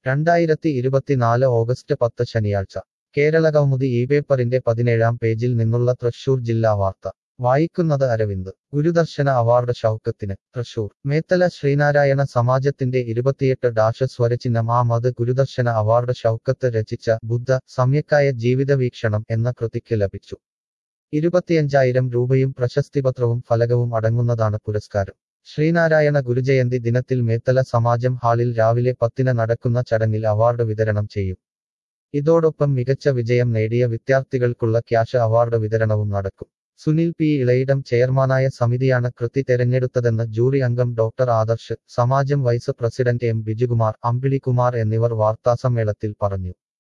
രണ്ടായിരത്തി ഇരുപത്തിനാല് ഓഗസ്റ്റ് പത്ത് ശനിയാഴ്ച കേരള കൗമുദി ഈ പേപ്പറിന്റെ പതിനേഴാം പേജിൽ നിന്നുള്ള തൃശൂർ ജില്ലാ വാർത്ത വായിക്കുന്നത് അരവിന്ദ് ഗുരുദർശന അവാർഡ് ഷൗക്കത്തിന് തൃശൂർ മേത്തല ശ്രീനാരായണ സമാജത്തിന്റെ ഇരുപത്തിയെട്ട് ഡാഷ് സ്വരചിഹ്നം ആ മത് ഗുരുദർശന അവാർഡ് ഷൗക്കത്ത് രചിച്ച ബുദ്ധ സമ്യക്കായ ജീവിതവീക്ഷണം എന്ന കൃതിക്ക് ലഭിച്ചു ഇരുപത്തിയഞ്ചായിരം രൂപയും പ്രശസ്തിപത്രവും ഫലകവും അടങ്ങുന്നതാണ് പുരസ്കാരം ശ്രീനാരായണ ഗുരുജയന്തി ദിനത്തിൽ മേത്തല സമാജം ഹാളിൽ രാവിലെ പത്തിന് നടക്കുന്ന ചടങ്ങിൽ അവാർഡ് വിതരണം ചെയ്യും ഇതോടൊപ്പം മികച്ച വിജയം നേടിയ വിദ്യാർത്ഥികൾക്കുള്ള ക്യാഷ് അവാർഡ് വിതരണവും നടക്കും സുനിൽ പി ഇളയിടം ചെയർമാനായ സമിതിയാണ് കൃതി തെരഞ്ഞെടുത്തതെന്ന് ജൂറി അംഗം ഡോക്ടർ ആദർശ് സമാജം vice president M Bijukumar Ambilikumar എന്നിവർ വാർത്താസമ്മേളനത്തിൽ പറഞ്ഞു